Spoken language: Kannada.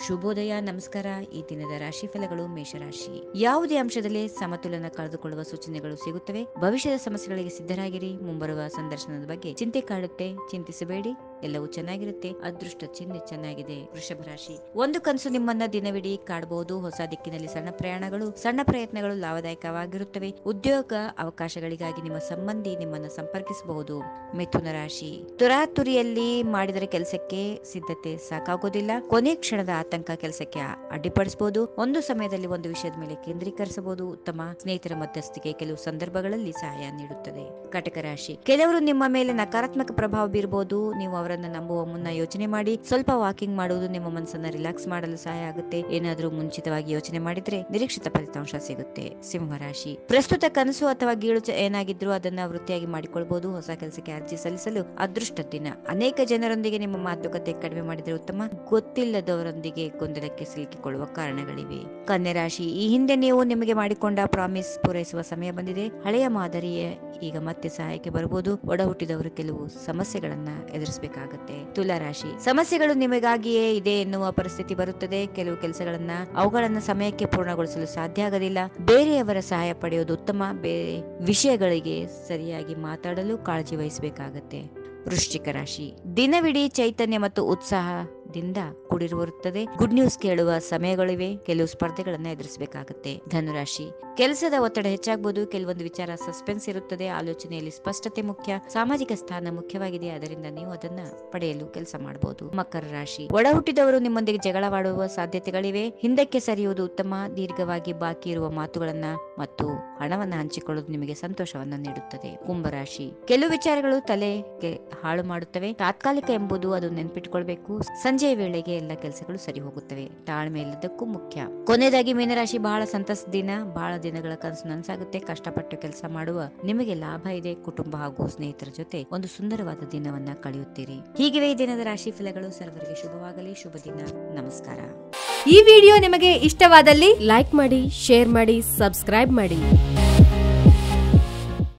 ಶುಭೋದಯ ನಮಸ್ಕಾರ ಈ ದಿನದ ರಾಶಿ ಫಲಗಳು ಮೇಷರಾಶಿ ಯಾವುದೇ ಅಂಶದಲ್ಲಿ ಸಮತೋಲನ ಕಳೆದುಕೊಳ್ಳುವ ಸೂಚನೆಗಳು ಸಿಗುತ್ತವೆ ಭವಿಷ್ಯದ ಸಮಸ್ಯೆಗಳಿಗೆ ಸಿದ್ಧರಾಗಿರಿ ಮುಂಬರುವ ಸಂದರ್ಶನದ ಬಗ್ಗೆ ಚಿಂತೆ ಕಾಡುತ್ತೆ ಚಿಂತಿಸಬೇಡಿ ಎಲ್ಲವೂ ಚೆನ್ನಾಗಿರುತ್ತೆ ಅದೃಷ್ಟ ಚಿಹ್ನೆ ಚೆನ್ನಾಗಿದೆ ವೃಷಭ ರಾಶಿ ಒಂದು ಕನಸು ನಿಮ್ಮನ್ನ ದಿನವಿಡೀ ಕಾಡಬಹುದು ಹೊಸ ದಿಕ್ಕಿನಲ್ಲಿ ಸಣ್ಣ ಪ್ರಯಾಣಗಳು ಸಣ್ಣ ಪ್ರಯತ್ನಗಳು ಲಾಭದಾಯಕವಾಗಿರುತ್ತವೆ ಉದ್ಯೋಗ ಅವಕಾಶಗಳಿಗಾಗಿ ನಿಮ್ಮ ಸಂಬಂಧಿ ನಿಮ್ಮನ್ನ ಸಂಪರ್ಕಿಸಬಹುದು ಮಿಥುನ ರಾಶಿ ತುರಾತುರಿಯಲ್ಲಿ ಮಾಡಿದರೆ ಕೆಲಸಕ್ಕೆ ಸಿದ್ಧತೆ ಸಾಕಾಗೋದಿಲ್ಲ ಕೊನೆ ಕ್ಷಣದ ಆತಂಕ ಕೆಲಸಕ್ಕೆ ಅಡ್ಡಿಪಡಿಸಬಹುದು ಒಂದು ಸಮಯದಲ್ಲಿ ಒಂದು ವಿಷಯದ ಮೇಲೆ ಕೇಂದ್ರೀಕರಿಸಬಹುದು ಉತ್ತಮ ಸ್ನೇಹಿತರ ಮಧ್ಯಸ್ಥಿಕೆ ಕೆಲವು ಸಂದರ್ಭಗಳಲ್ಲಿ ಸಹಾಯ ನೀಡುತ್ತದೆ ಕಟಕ ರಾಶಿ ಕೆಲವರು ನಿಮ್ಮ ಮೇಲೆ ನಕಾರಾತ್ಮಕ ಪ್ರಭಾವ ಬೀರಬಹುದು ನೀವು ಅವರನ್ನ ನಂಬುವ ಮುನ್ನ ಯೋಚನೆ ಮಾಡಿ ಸ್ವಲ್ಪ ವಾಕಿಂಗ್ ಮಾಡುವುದು ನಿಮ್ಮ ಮನಸ್ಸನ್ನ ರಿಲ್ಯಾಕ್ಸ್ ಮಾಡಲು ಸಹಾಯ ಆಗುತ್ತೆ ಏನಾದರೂ ಮುಂಚಿತವಾಗಿ ಯೋಚನೆ ಮಾಡಿದ್ರೆ ನಿರೀಕ್ಷಿತ ಫಲಿತಾಂಶ ಸಿಗುತ್ತೆ ಸಿಂಹರಾಶಿ ಪ್ರಸ್ತುತ ಕನಸು ಅಥವಾ ಗೀಳು ಚ- ಏನಾಗಿದ್ರೂ ಅದನ್ನ ವೃತ್ತಿಯಾಗಿ ಮಾಡಿಕೊಳ್ಬಹುದು ಹೊಸ ಕೆಲಸಕ್ಕೆ ಅರ್ಜಿ ಸಲ್ಲಿಸಲು ಅದೃಷ್ಟ ದಿನ ಅನೇಕ ಜನರೊಂದಿಗೆ ನಿಮ್ಮ ಮಾತುಕತೆ ಕಡಿಮೆ ಮಾಡಿದ್ರೆ ಉತ್ತಮ ಗೊತ್ತಿಲ್ಲದವರೊಂದಿಗೆ ಗೊಂದಲಕ್ಕೆ ಸಿಲುಕಿಕೊಳ್ಳುವ ಕಾರಣಗಳಿವೆ ಕನ್ಯಾ ರಾಶಿ ಈ ಹಿಂದೆ ನೀವು ನಿಮಗೆ ಮಾಡಿಕೊಂಡ ಪ್ರಾಮಿಸ್ ಪೂರೈಸುವ ಸಮಯ ಬಂದಿದೆ ಹಳೆಯ ಮಾದರಿಯ ಈಗ ಮತ್ತೆ ಸಹಾಯಕ್ಕೆ ಬರಬಹುದು ಒಡ ಹುಟ್ಟಿದವರು ಕೆಲವು ಸಮಸ್ಯೆಗಳನ್ನ ಎದುರಿಸಬೇಕಾಗತ್ತೆ ತುಲಾ ರಾಶಿ ಸಮಸ್ಯೆಗಳು ನಿಮಗಾಗಿಯೇ ಇದೆ ಎನ್ನುವ ಪರಿಸ್ಥಿತಿ ಬರುತ್ತದೆ ಕೆಲವು ಕೆಲಸಗಳನ್ನ ಅವುಗಳನ್ನ ಸಮಯಕ್ಕೆ ಪೂರ್ಣಗೊಳಿಸಲು ಸಾಧ್ಯ ಆಗೋದಿಲ್ಲ ಬೇರೆಯವರ ಸಹಾಯ ಪಡೆಯೋದು ಉತ್ತಮ ಬೇರೆ ವಿಷಯಗಳಿಗೆ ಸರಿಯಾಗಿ ಮಾತಾಡಲು ಕಾಳಜಿ ವಹಿಸಬೇಕಾಗತ್ತೆ ವೃಶ್ಚಿಕ ರಾಶಿ ದಿನವಿಡೀ ಚೈತನ್ಯ ಮತ್ತು ಉತ್ಸಾಹದಿಂದ ಕೂಡಿರುತ್ತದೆ ಗುಡ್ ನ್ಯೂಸ್ ಕೇಳುವ ಸಮಯಗಳಿವೆ ಕೆಲವು ಸ್ಪರ್ಧೆಗಳನ್ನ ಎದುರಿಸಬೇಕಾಗುತ್ತೆ ಧನುರಾಶಿ ಕೆಲಸದ ಒತ್ತಡ ಹೆಚ್ಚಾಗಬಹುದು ಕೆಲವೊಂದು ವಿಚಾರ ಸಸ್ಪೆನ್ಸ್ ಇರುತ್ತದೆ ಆಲೋಚನೆಯಲ್ಲಿ ಸ್ಪಷ್ಟತೆ ಮುಖ್ಯ ಸಾಮಾಜಿಕ ಸ್ಥಾನ ಮುಖ್ಯವಾಗಿದೆ ಅದರಿಂದ ನೀವು ಅದನ್ನ ಪಡೆಯಲು ಕೆಲಸ ಮಾಡಬಹುದು ಮಕರ ರಾಶಿ ಒಡ ಹುಟ್ಟಿದವರು ನಿಮ್ಮೊಂದಿಗೆ ಜಗಳವಾಡುವ ಸಾಧ್ಯತೆಗಳಿವೆ ಹಿಂದಕ್ಕೆ ಸರಿಯುವುದು ಉತ್ತಮ ದೀರ್ಘವಾಗಿ ಬಾಕಿ ಇರುವ ಮಾತುಗಳನ್ನ ಮತ್ತು ಹಣವನ್ನ ಹಂಚಿಕೊಳ್ಳುವುದು ನಿಮಗೆ ಸಂತೋಷವನ್ನ ನೀಡುತ್ತದೆ ಕುಂಭರಾಶಿ ಕೆಲವು ವಿಚಾರಗಳು ತಲೆಗೆ ಹಾಳು ಮಾಡುತ್ತವೆ ತಾತ್ಕಾಲಿಕ ಎಂಬುದು ಅದು ನೆನ್ಪಿಟ್ಕೊಳ್ಬೇಕು ಸಂಜೆಯ ವೇಳೆಗೆ ಎಲ್ಲ ಕೆಲಸಗಳು ಸರಿ ಹೋಗುತ್ತವೆ ತಾಳ್ಮೆ ಎಲ್ಲದಕ್ಕೂ ಮುಖ್ಯ ಕೊನೆಯದಾಗಿ ಮೀನರಾಶಿ ಬಹಳ ಸಂತಸ ದಿನ ಬಹಳ ದಿನಗಳ ಕನಸು ನನಸಾಗುತ್ತೆ ಕಷ್ಟಪಟ್ಟು ಕೆಲಸ ಮಾಡುವ ನಿಮಗೆ ಲಾಭ ಇದೆ ಕುಟುಂಬ ಹಾಗೂ ಸ್ನೇಹಿತರ ಜೊತೆ ಒಂದು ಸುಂದರವಾದ ದಿನವನ್ನ ಕಳೆಯುತ್ತೀರಿ ಹೀಗಿವೆ ಈ ದಿನದ ರಾಶಿ ಫಲಗಳು ಸರ್ವರಿಗೆ ಶುಭವಾಗಲಿ ಶುಭ ದಿನ ನಮಸ್ಕಾರ ಈ ವಿಡಿಯೋ ನಿಮಗೆ ಇಷ್ಟವಾದಲ್ಲಿ ಲೈಕ್ ಮಾಡಿ ಶೇರ್ ಮಾಡಿ ಸಬ್ಸ್ಕ್ರೈಬ್ ಮಾಡಿ